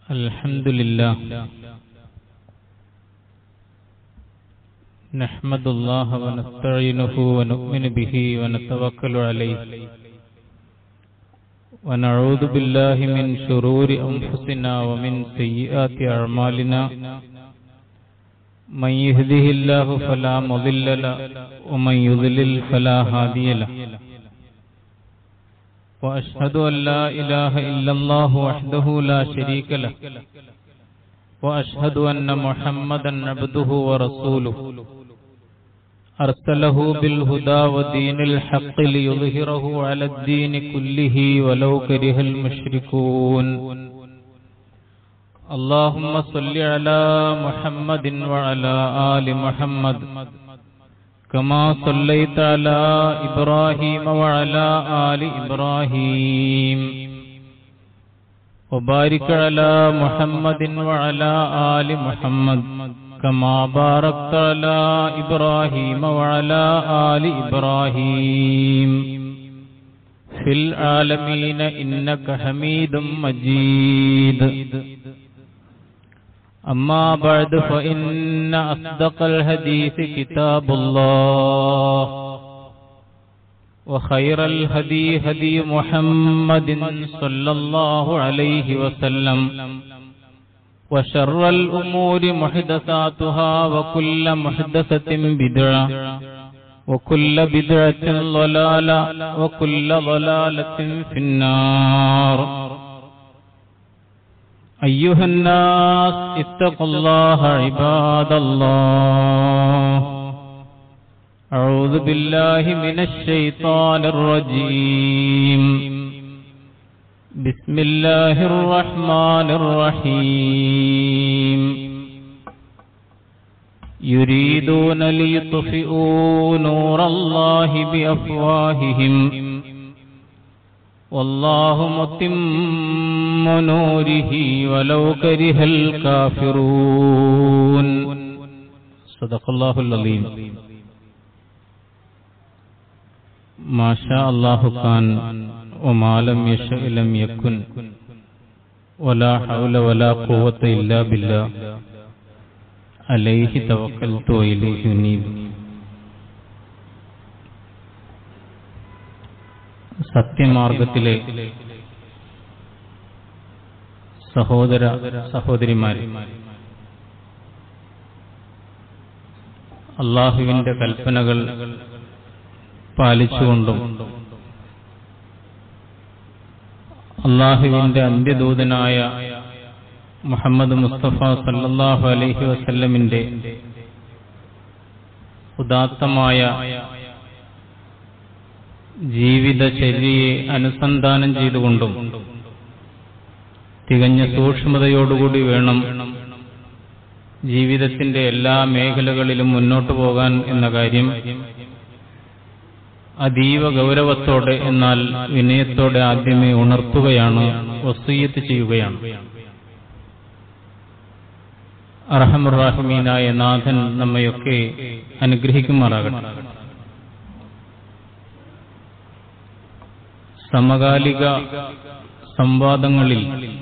الحمد لله نحمد الله ونستعينه ونؤمن به ونتوكل عليه ونعوذ بالله من شرور أنفسنا ومن سيئات أعمالنا من يهده الله فلا مضل له ومن يضلل فلا هادي له وأشهد أن لا إله إلا الله وحده لا شريك له وأشهد أن محمدا عبده ورسوله أرسله بالهدى ودين الحق ليظهره على الدين كله ولو كره المشركون اللهم صل على محمد وعلى آل محمد كما صليت على إبراهيم وعلى آل إبراهيم وبارك على محمد وعلى آل محمد كما باركت على إبراهيم وعلى آل إبراهيم في العالمين إنك حميد مجيد أما بعد فإن أصدق الحديث كتاب الله وخير الهدي هدي محمد صلى الله عليه وسلم وشر الأمور محدثاتها وكل محدثة بدعة وكل بدعة ضلالة وكل ضلالة في النار أيها الناس اتقوا الله عباد الله أعوذ بالله من الشيطان الرجيم بسم الله الرحمن الرحيم يريدون ليطفئوا نور الله بأفواههم والله متم نوره ولو كره الكافرون صدق الله العظيم ما شاء الله كان وما لم يشأ لم يكن ولا حول ولا قوة إلا بالله عليه توكلت وإليه أنيب സത്യമാർഗത്തിലെ സഹോദര സഹോദരിമാരെ അള്ളാഹുവിന്റെ കൽപ്പനകൾ പാലിച്ചുകൊണ്ടും അള്ളാഹുവിന്റെ അന്ത്യദൂതനായ മുഹമ്മദ് മുസ്തഫ സല്ലാഹു അലൈഹി വസല്ലമിന്റെ ഉദാത്തമായ ജീവിതചര്യയെ അനുസന്ധാനം ചെയ്തുകൊണ്ടും തികഞ്ഞ സൂക്ഷ്മതയോടുകൂടി വേണം ജീവിതത്തിന്റെ എല്ലാ മേഖലകളിലും മുന്നോട്ടു പോകാൻ എന്ന കാര്യം അതീവ ഗൗരവത്തോടെ എന്നാൽ വിനയത്തോടെ ആദ്യമേ ഉണർത്തുകയാണ് വസീയത്ത് ചെയ്യുകയാണ് അർഹമുറാഹിമീനായ നാഥൻ നമ്മയൊക്കെ അനുഗ്രഹിക്കുമാറാകട്ടെ സമകാലിക സംവാദങ്ങളിൽ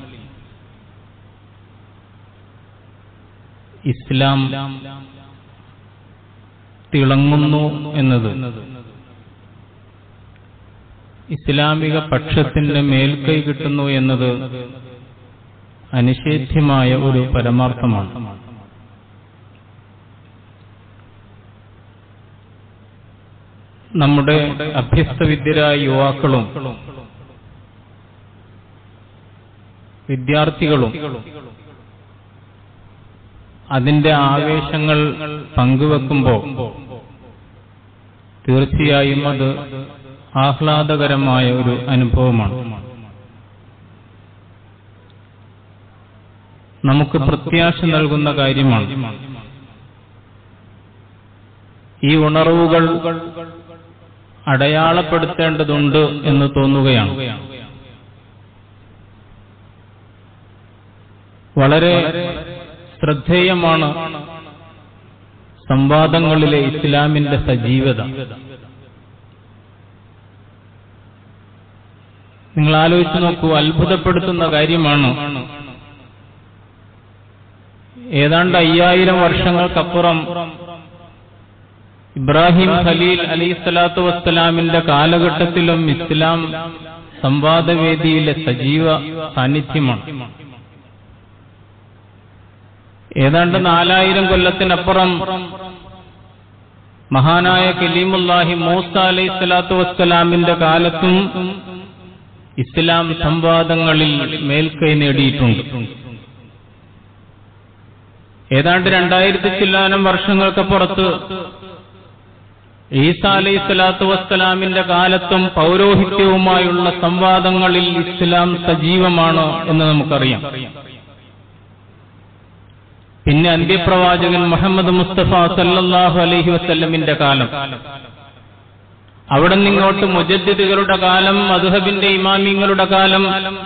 ഇസ്ലാം തിളങ്ങുന്നു എന്നത് ഇസ്ലാമിക പക്ഷത്തിന്റെ മേൽക്കൈ കിട്ടുന്നു എന്നത് അനിഷേധ്യമായ ഒരു പരമാർത്ഥമാണ് നമ്മുടെ അഭ്യസ്തവിദ്യരായ യുവാക്കളും വിദ്യാർത്ഥികളും അതിന്റെ ആവേശങ്ങൾ പങ്കുവെക്കുമ്പോൾ തീർച്ചയായും അത് ആഹ്ലാദകരമായ ഒരു അനുഭവമാണ് നമുക്ക് പ്രത്യാശ നൽകുന്ന കാര്യമാണ് ഈ ഉണർവുകൾ അടയാളപ്പെടുത്തേണ്ടതുണ്ട് എന്ന് തോന്നുകയാണ് വളരെ ശ്രദ്ധേയമാണ് സംവാദങ്ങളിലെ ഇസ്ലാമിന്റെ സജീവത നിങ്ങൾ ആലോചിച്ച് നോക്കൂ അത്ഭുതപ്പെടുത്തുന്ന കാര്യമാണ് ഏതാണ്ട് അയ്യായിരം വർഷങ്ങൾക്കപ്പുറം ഇബ്രാഹിം ഖലീൽ അലൈഹി സ്വലാത്തു വസ്സലാമിന്റെ കാലഘട്ടത്തിലും ഇസ്ലാം സംവാദവേദിയിലെ സജീവ സാന്നിധ്യമാണ് ഏതാണ്ട് നാലായിരം കൊല്ലത്തിനപ്പുറം മഹാനായ കലീമുല്ലാഹി മൂസ അലൈഹി സ്വലാത്തു വസ്സലാമിന്റെ കാലത്തും ഇസ്ലാം സംവാദങ്ങളിൽ മേൽക്കൈ നേടിയിട്ടുണ്ട് ഏതാണ്ട് രണ്ടായിരത്തി ചില്ലാനം വർഷങ്ങൾക്കപ്പുറത്ത് ഈസ അലൈഹി സ്വലാത്തു വസ്സലാമിന്റെ കാലത്തും പൗരോഹിത്യവുമായുള്ള സംവാദങ്ങളിൽ ഇസ്ലാം സജീവമാണ് എന്ന് നമുക്കറിയാം പിന്നെ അന്ത്യപ്രവാചകൻ മുഹമ്മദ് മുസ്തഫ സല്ലല്ലാഹു അലൈഹി വസല്ലമിന്റെ കാലം അവിടെ നിങ്ങോട്ട് മുജദ്ദിദുകളുടെ കാലം മധുഹബിന്റെ ഇമാമിങ്ങളുടെ കാലം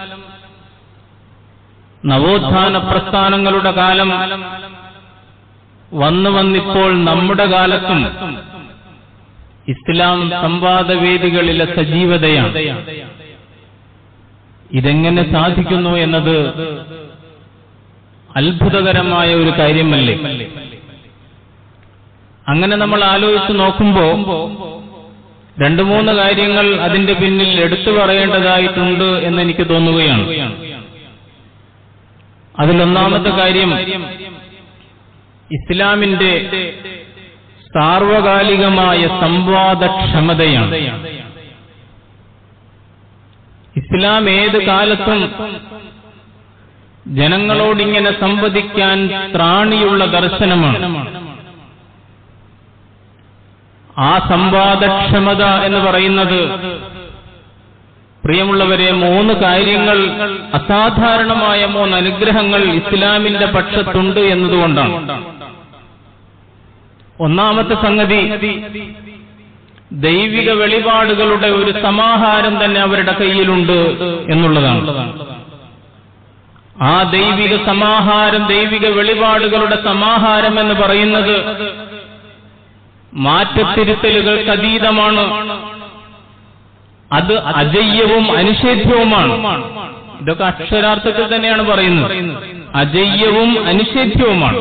നവോത്ഥാന പ്രസ്ഥാനങ്ങളുടെ കാലം വന്നു വന്നിപ്പോൾ നമ്മുടെ കാലത്തും ഇസ്ലാം സംവാദവേദികളിലെ സജീവതയാണ് ഇതെങ്ങനെ സാധിക്കുന്നു എന്നത് അത്ഭുതകരമായ ഒരു കാര്യമല്ലേ അങ്ങനെ നമ്മൾ ആലോചിച്ച് നോക്കുമ്പോ രണ്ടു മൂന്ന് കാര്യങ്ങൾ അതിന്റെ പിന്നിൽ എടുത്തു പറയേണ്ടതായിട്ടുണ്ട് എന്ന് എനിക്ക് തോന്നുകയാണ് അതിലൊന്നാമത്തെ കാര്യം ഇസ്ലാമിന്റെ സാർവകാലികമായ സംവാദക്ഷമതയാണ് ഇസ്ലാം ഏത് കാലത്തും ജനങ്ങളോടിങ്ങനെ സംവദിക്കാൻ ത്രാണിയുള്ള ദർശനമാണ് ആ സംവാദക്ഷമത എന്ന് പറയുന്നത് പ്രിയമുള്ളവരെ മൂന്ന് കാര്യങ്ങൾ അസാധാരണമായ മൂന്ന് അനുഗ്രഹങ്ങൾ ഇസ്ലാമിന്റെ പക്ഷത്തുണ്ട് എന്നതുകൊണ്ടാണ് ഒന്നാമത്തെ സംഗതി ദൈവിക വെളിപാടുകളുടെ ഒരു സമാഹാരം തന്നെ അവരുടെ കയ്യിലുണ്ട് എന്നുള്ളതാണ് ആ ദൈവിക സമാഹാരം ദൈവിക വെളിപാടുകളുടെ സമാഹാരം എന്ന് പറയുന്നത് മാറ്റത്തിരുത്തലുകൾക്ക് അതീതമാണ് അത് അജയ്യവും അനിഷേധ്യവുമാണ് ഇതൊക്കെ അക്ഷരാർത്ഥത്തിൽ തന്നെയാണ് പറയുന്നത് അജയ്യവും അനിഷേധ്യവുമാണ്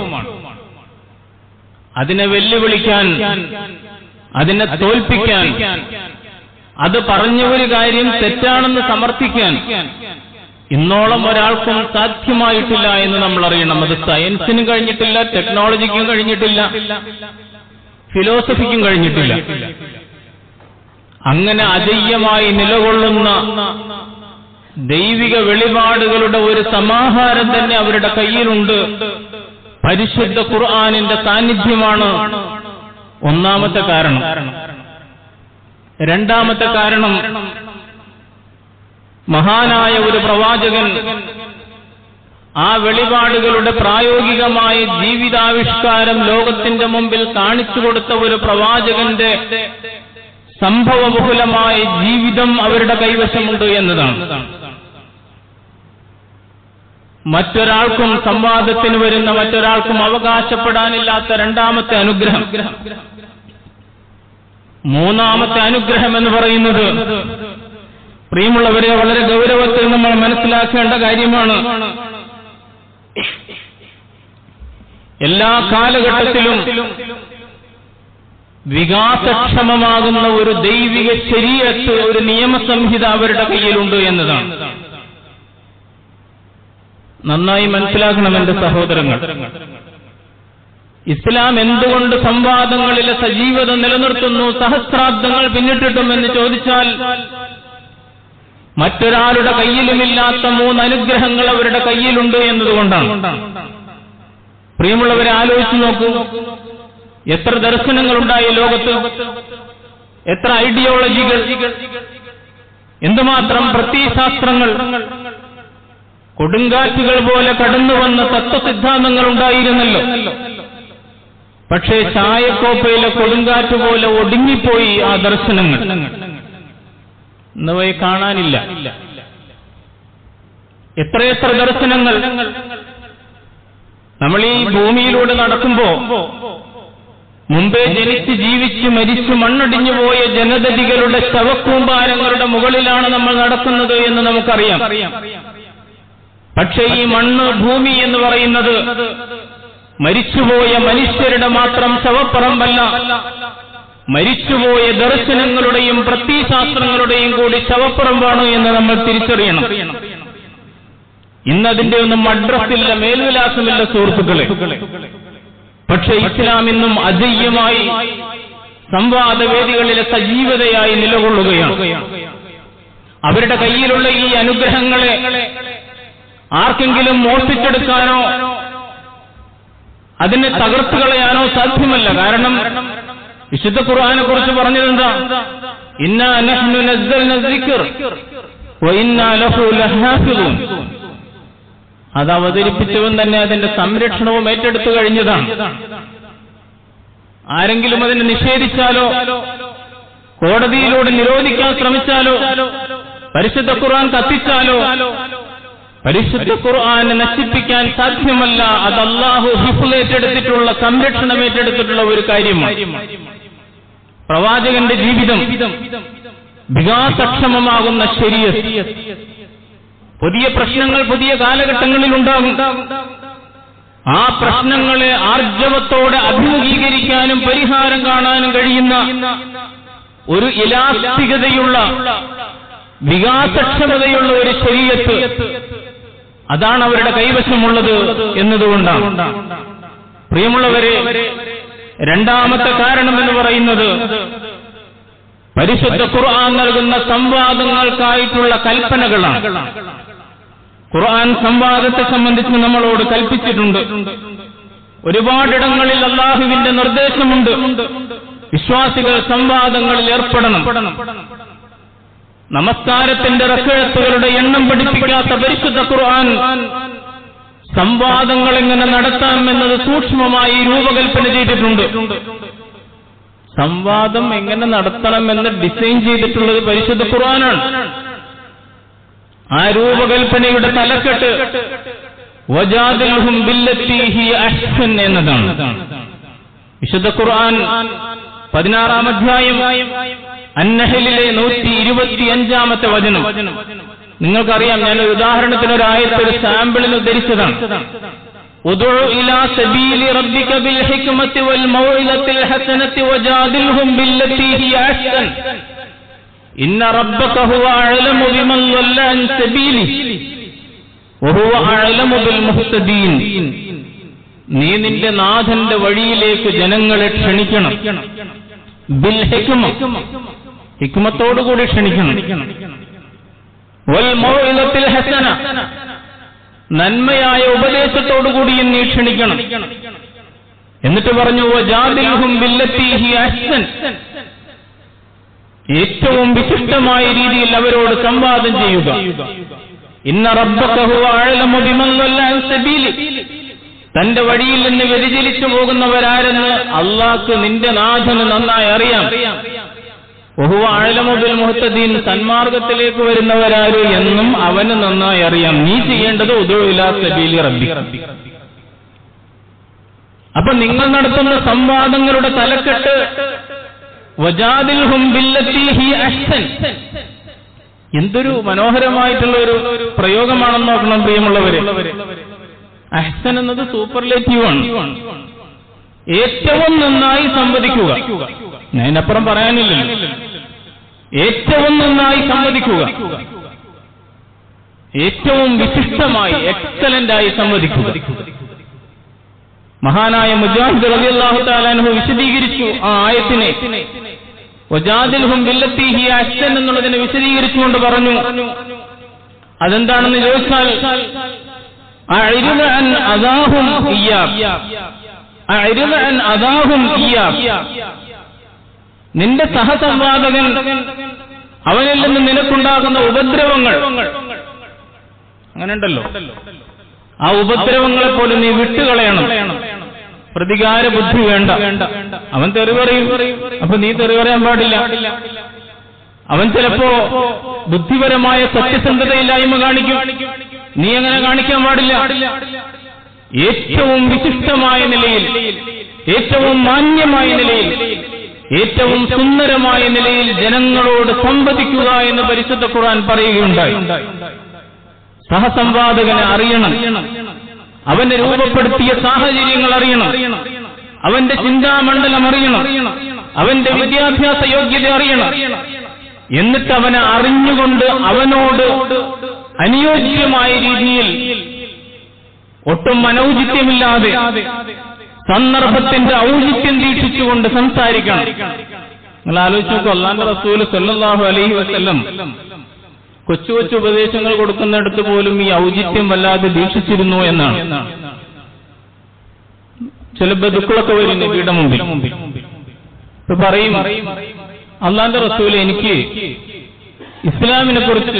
അതിനെ വെല്ലുവിളിക്കാൻ അതിനെ തോൽപ്പിക്കാൻ അത് പറഞ്ഞ ഒരു കാര്യം തെറ്റാണെന്ന് സമർത്ഥിക്കാൻ ഇന്നോളം ഒരാൾക്കും സാധ്യമായിട്ടില്ല എന്ന് നമ്മൾ അറിയണം അത് സയൻസിനും കഴിഞ്ഞിട്ടില്ല ടെക്നോളജിക്കും കഴിഞ്ഞിട്ടില്ല ഫിലോസഫിക്കും കഴിഞ്ഞിട്ടില്ല അങ്ങനെ അജയ്യമായി നിലകൊള്ളുന്ന ദൈവിക വെളിപാടുകളുടെ ഒരു സമാഹാരം തന്നെ അവരുടെ കയ്യിലുണ്ട് പരിശുദ്ധ ഖുർആാനിന്റെ സാന്നിധ്യമാണ് ഒന്നാമത്തെ കാരണം രണ്ടാമത്തെ കാരണം മഹാനായ ഒരു പ്രവാചകൻ ആ വെളിപാടുകളുടെ പ്രായോഗികമായ ജീവിതാവിഷ്കാരം ലോകത്തിന്റെ മുമ്പിൽ കാണിച്ചു കൊടുത്ത ഒരു പ്രവാചകന്റെ സംഭവബഹുലമായ ജീവിതം അവരുടെ കൈവശമുണ്ട് എന്നതാണ് മറ്റൊരാൾക്കും സംവാദത്തിന് വരുന്ന മറ്റൊരാൾക്കും അവകാശപ്പെടാനില്ലാത്ത രണ്ടാമത്തെ അനുഗ്രഹം മൂന്നാമത്തെ അനുഗ്രഹം എന്ന് പറയുന്നത് പ്രിയമുള്ളവരെ വളരെ ഗൗരവത്തിൽ നമ്മൾ മനസ്സിലാക്കേണ്ട കാര്യമാണ് എല്ലാ കാലഘട്ടത്തിലും വികാസക്ഷമമാകുന്ന ഒരു ദൈവിക ശരീരത്ത് ഒരു നിയമസംഹിത അവരുടെ കയ്യിലുണ്ട് എന്നതാണ് നന്നായി മനസ്സിലാക്കണം എന്റെ സഹോദരങ്ങൾ ഇസ്ലാം എന്തുകൊണ്ട് സംവാദങ്ങളിലെ സജീവത നിലനിർത്തുന്നു സഹസ്രാബ്ദങ്ങൾ പിന്നിട്ടിട്ടും എന്ന് ചോദിച്ചാൽ മറ്റൊരാളുടെ കയ്യിലുമില്ലാത്ത മൂന്ന് അനുഗ്രഹങ്ങൾ അവരുടെ കയ്യിലുണ്ട് എന്നതുകൊണ്ടാണ് പ്രിയമുള്ളവരെ ആലോചിച്ചു നോക്കൂ എത്ര ദർശനങ്ങളുണ്ടായി ലോകത്ത് എത്ര ഐഡിയോളജികൾ എന്തുമാത്രം പ്രത്യയശാസ്ത്രങ്ങൾ കൊടുങ്കാറ്റുകൾ പോലെ കടന്നു വന്ന തത്വസിദ്ധാന്തങ്ങൾ ഉണ്ടായിരുന്നല്ലോ പക്ഷേ ചായക്കോപ്പയിലെ കൊടുങ്കാറ്റ് പോലെ ഒടുങ്ങിപ്പോയി ആ ദർശനങ്ങൾ ഇന്നവയെ കാണാനില്ല എത്രയെത്ര ദർശനങ്ങൾ നമ്മൾ ഈ ഭൂമിയിലൂടെ നടക്കുമ്പോ മുമ്പേ ജനിച്ച് ജീവിച്ച് മരിച്ചു മണ്ണടിഞ്ഞു പോയ ജനതതികളുടെ ശവക്കൂമ്പാരങ്ങളുടെ മുകളിലാണ് നമ്മൾ നടക്കുന്നത് എന്ന് നമുക്കറിയാം പക്ഷേ ഈ മണ്ണ് ഭൂമി എന്ന് പറയുന്നത് മരിച്ചുപോയ മനുഷ്യരുടെ മാത്രം ശവപ്പറമ്പല്ല മരിച്ചുപോയ ദർശനങ്ങളുടെയും പ്രത്യയശാസ്ത്രങ്ങളുടെയും കൂടി ശവപ്പറമ്പാണ് എന്ന് നമ്മൾ തിരിച്ചറിയണം ഇന്നതിന്റെ ഒന്നും അഡ്രസ്സില്ല മേൽവിലാസമില്ല സുഹൃത്തുക്കളെ പക്ഷെ ഇസ്ലാം ഇന്നും അജയ്യമായി സംവാദവേദികളിലെ സജീവതയായി നിലകൊള്ളുകയാണ് അവരുടെ കയ്യിലുള്ള ഈ അനുഗ്രഹങ്ങളെ ആർക്കെങ്കിലും മോഷ്ടിച്ചെടുക്കാനോ അതിനെ തകർത്തു കളയാനോ സാധ്യമല്ല കാരണം വിശുദ്ധ ഖുർആനെ കുറിച്ച് പറഞ്ഞതെന്താ ഇന്നാ നഹ്നു നസ്സൽന ദിക്ർ വ ഇന്നാ ലഹു ലഹാഫിദൂൻ അത് അവതരിപ്പിച്ചവൻ തന്നെ അതിന്റെ സംരക്ഷണവും ഏറ്റെടുത്തു കഴിഞ്ഞതാണ് ആരെങ്കിലും അതിനെ നിഷേധിച്ചാലോ കോടതിയിലൂടെ നിരോധിക്കാൻ ശ്രമിച്ചാലോ പരിശുദ്ധ ഖുർആൻ കത്തിച്ചാലോ പരിശുദ്ധ ഖുർആനെ നശിപ്പിക്കാൻ സാധ്യമല്ല അത് അള്ളാഹു ഹിഫുൽ ഏറ്റെടുത്തിട്ടുള്ള സംരക്ഷണം ഏറ്റെടുത്തിട്ടുള്ള ഒരു കാര്യമാണ് പ്രവാചകന്റെ ജീവിതം വികാസക്ഷമമാകുന്ന ശരീര പുതിയ പ്രശ്നങ്ങൾ പുതിയ കാലഘട്ടങ്ങളിൽ ഉണ്ടാകും ആ പ്രശ്നങ്ങളെ ആർജവത്തോടെ അഭിമുഖീകരിക്കാനും പരിഹാരം കാണാനും കഴിയുന്ന ഒരു ഇലാസ്തികതയുള്ള വികാസക്ഷമതയുള്ള ഒരു ശരീരത്ത് അതാണ് അവരുടെ കൈവശമുള്ളത് എന്നതുകൊണ്ടാണ് പ്രിയമുള്ളവരെ രണ്ടാമത്തെ കാരണം എന്ന് പറയുന്നത് പരിശുദ്ധ ഖുർആൻ നൽകുന്ന സംവാദങ്ങൾക്കായിട്ടുള്ള കൽപ്പനകളാണ് ഖുർആൻ സംവാദത്തെ സംബന്ധിച്ച് നമ്മളോട് കൽപ്പിച്ചിട്ടുണ്ട് ഒരുപാടിടങ്ങളിൽ അള്ളാഹുവിന്റെ നിർദ്ദേശമുണ്ട് വിശ്വാസികൾ സംവാദങ്ങളിൽ ഏർപ്പെടണം നമസ്കാരത്തിന്റെ റക്കഴത്തുകളുടെ എണ്ണം പഠിപ്പിക്കാത്ത പരിശുദ്ധ ഖുർആൻ സംവാദങ്ങൾ എങ്ങനെ നടത്താം എന്നത് സൂക്ഷ്മമായി രൂപകൽപ്പന ചെയ്തിട്ടുണ്ട് സംവാദം എങ്ങനെ നടത്തണമെന്ന് ഡിസൈൻ ചെയ്തിട്ടുള്ളത് പരിശുദ്ധ ഖുർആനാണ് ആ രൂപകൽപ്പനയുടെ തലക്കെട്ട് വജാദിൽഹും ബില്ലത്തി ഹി അഹ്സൻ എന്നതാണ് വിശുദ്ധ ഖുർആൻ പതിനാറാം അധ്യായം അന്നഹലിലെ നൂറ്റി ഇരുപത്തിയഞ്ചാമത്തെ വചനം നിങ്ങൾക്കറിയാം ഞാൻ ഒരു ഉദാഹരണത്തിന് ഒരു ആയത്ത് ഒരു സാമ്പിളിന് ഉദ്ധരിച്ചതാണ് ادع إلى سبيل ربك بالحكمة والموعظة الحسنة وجادلهم بالتي هي أحسن إن ربك هو أعلم بمن ضل عن سبيله وهو أعلم بالمهتدين നീ നിന്റെ നാഥന്റെ വഴിയിലേക്ക് ജനങ്ങളെ ക്ഷണിക്കണം ബിൽ ഹിക്മ ഹിക്മത്തോടുകൂടി ക്ഷണിക്കണം വൽ മൗഇലത്തിൽ ഹസന നന്മയായ ഉപദേശത്തോടുകൂടിയും നീ ക്ഷണിക്കണം എന്നിട്ട് പറഞ്ഞു വജാദിൽഹും ബില്ലത്തി ഹി അഹ്സൻ ഏറ്റവും വിശിഷ്ടമായ രീതിയിൽ അവരോട് സംവാദം ചെയ്യുക ഇന്ന റബ്ബക ഹുവ അഅലമു ബിമൻ ളല്ല അൻ സബീലി തന്റെ വഴിയിൽ നിന്ന് വ്യതിചലിച്ചു പോകുന്നവരാരെന്ന് അള്ളാഹ്ക്ക് നിന്റെ നാഥന് നന്നായി അറിയാം ഒഹുവ അഴലമുബിൽ മുഹത്തദീൻ സന്മാർഗത്തിലേക്ക് വരുന്നവരാര് എന്നും അവന് നന്നായി അറിയാം നീ ചെയ്യേണ്ടത് ഉദുഇലാ സബീലി റബ്ബി അപ്പൊ നിങ്ങൾ നടത്തുന്ന സംവാദങ്ങളുടെ തലക്കെട്ട് വജാദിൽഹും ബില്ലത്തി ഹി അഹ്സൻ എന്തൊരു മനോഹരമായിട്ടുള്ള ഒരു പ്രയോഗമാണെന്ന് നോക്കണം പ്രിയമുള്ളവര് അഹ്സൻ എന്നത് സൂപ്പർലേറ്റീവ് ആണ് ഏറ്റവും നന്നായി സംവദിക്കുക അതിനപ്പുറം പറയാനില്ലല്ലോ ഏറ്റവും നന്നായി സംവദിക്കുക ഏറ്റവും വിശിഷ്ടമായി എക്സലന്റായി സംവദിക്കുക മഹാനായ മുജാഹിദ് റളിയല്ലാഹു തആലാഹു വിശദീകരിച്ചു ആ ആയത്തിനെ വജാദിൽഹും ബില്ലത്തി ഹി അഹ്സൻ എന്നുള്ളതിനെ വിശദീകരിച്ചുകൊണ്ട് പറഞ്ഞു അതെന്താണെന്ന് ചോദിച്ചാൽ അഅരിദ അൻ അദാഹും ഇയ്യാബ് അഅരിദ അൻ അദാഹും ഇയ്യാബ് നിന്റെ സഹസംവാദകൻ അവനിൽ നിന്ന് നിനക്കുണ്ടാകുന്ന ഉപദ്രവങ്ങൾ അങ്ങനെയുണ്ടല്ലോ ആ ഉപദ്രവങ്ങളെ പോലും നീ വിട്ടുകളയണം പ്രതികാര ബുദ്ധി വേണ്ട അവൻ തെറി പറയും അപ്പൊ നീ തെറി പറയാൻ പാടില്ല അവൻ ചിലപ്പോ ബുദ്ധിപരമായ സത്യസന്ധതയില്ലായ്മ കാണിക്കും നീ അങ്ങനെ കാണിക്കാൻ പാടില്ല ഏറ്റവും വിശിഷ്ടമായ നിലയിൽ ഏറ്റവും മാന്യമായ നിലയിൽ ഏറ്റവും സുന്ദരമായ നിലയിൽ ജനങ്ങളോട് സംവദിക്കുക എന്ന് പരിശുദ്ധ ഖുർആൻ പറയുകയുണ്ടായി സഹസംവാദകനെ അറിയണം അവന്റെ രൂപപ്പെടുത്തിയ സാഹചര്യങ്ങൾ അറിയണം അവന്റെ ചിന്താമണ്ഡലം അറിയണം അവന്റെ വിദ്യാഭ്യാസ യോഗ്യത അറിയണം എന്നിട്ട് അവനെ അറിഞ്ഞുകൊണ്ട് അവനോട് അനുയോജ്യമായ രീതിയിൽ ഒട്ടും അനൗചിത്യമില്ലാതെ സന്ദർഭത്തിന്റെ ഔചിത്യം വീക്ഷിച്ചുകൊണ്ട് സംസാരിക്കണം നിങ്ങൾ ആലോചിച്ച് നോക്കൂ അള്ളാന്റെ റസൂല് സല്ലല്ലാഹു അലൈഹി വസല്ലം കൊച്ചു കൊച്ചു ഉപദേശങ്ങൾ കൊടുക്കുന്നിടത്ത് പോലും ഈ ഔചിത്യം വല്ലാതെ ദീക്ഷിച്ചിരുന്നു എന്നാണ് ചില ബന്ധുക്കളൊക്കെ വരും നബിയുടെ മുമ്പിൽ ഇപ്പൊ പറയും അള്ളാന്റെ റസൂല് എനിക്ക് ഇസ്ലാമിനെ കുറിച്ച്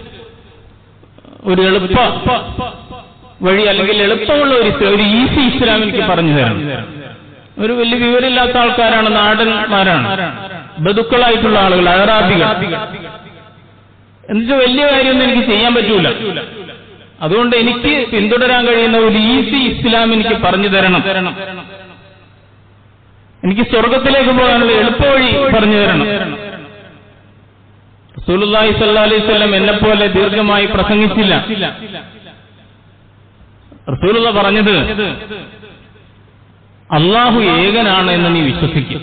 ഒരു എളുപ്പ വഴി അല്ലെങ്കിൽ എളുപ്പമുള്ള ഒരു ഇസ്ലാം, ഒരു ഈസി ഇസ്ലാം എനിക്ക് പറഞ്ഞു തരണം ഒരു വലിയ വിവരമില്ലാത്ത ആൾക്കാരാണ് നാടന്മാരാണ് ബതുക്കളായിട്ടുള്ള ആളുകൾ അറാബികൾ എന്നുവെച്ചാൽ വലിയ കാര്യമൊന്നും എനിക്ക് ചെയ്യാൻ പറ്റൂല അതുകൊണ്ട് എനിക്ക് പിന്തുടരാൻ കഴിയുന്ന ഒരു ഈസി ഇസ്ലാം എനിക്ക് പറഞ്ഞു തരണം എനിക്ക് സ്വർഗത്തിലേക്ക് പോകാനുള്ള എളുപ്പവഴി പറഞ്ഞു തരണം റസൂലുള്ളാഹി സ്വല്ലല്ലാഹി അലൈഹി വസല്ലം എന്നെ പോലെ ദീർഘമായി പ്രസംഗിച്ചില്ല റസൂലുള്ള പറഞ്ഞത് അള്ളാഹു ഏകനാണ് എന്ന് നീ വിശ്വസിക്കും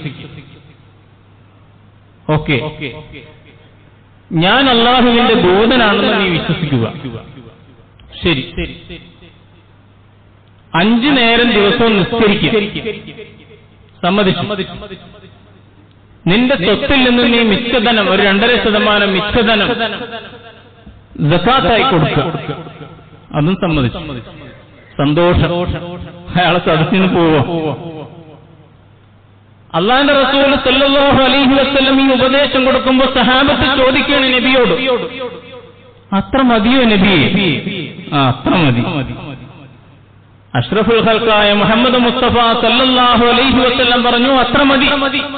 ഓക്കെ ഞാൻ അള്ളാഹുവിന്റെ ദൂതനാണെന്ന് നീ വിശ്വസിക്കുക ശരി അഞ്ചു നേരം ദിവസവും നിസ്കരിക്കുക സമ്മതിച്ചു നിന്റെ സ്വത്തിൽ നിന്ന് നീ മിച്ചധനം ഒരു രണ്ടര ശതമാനം മിച്ചധനം ജക്കാത്തായി കൊടുക്കുക അതും സമ്മതിച്ചു സന്തോഷം അയാളെ സദസ്സിന് പോവോ അള്ളാന്റെ റസൂൽ സല്ലല്ലാഹു അലൈഹി വസല്ലം ഈ ഉപദേശം കൊടുക്കുമ്പോൾ സഹാബത്ത് ചോദിക്കുകയാണ് നബിയോട് അത്ര മതിയോ നബിയെ ആ അത്ര മതി അഷ്റഫുൽ ഖൽക്കായ മുഹമ്മദ് മുസ്തഫ സല്ലല്ലാഹു അലൈഹി വസല്ലം പറഞ്ഞു അത്ര മതി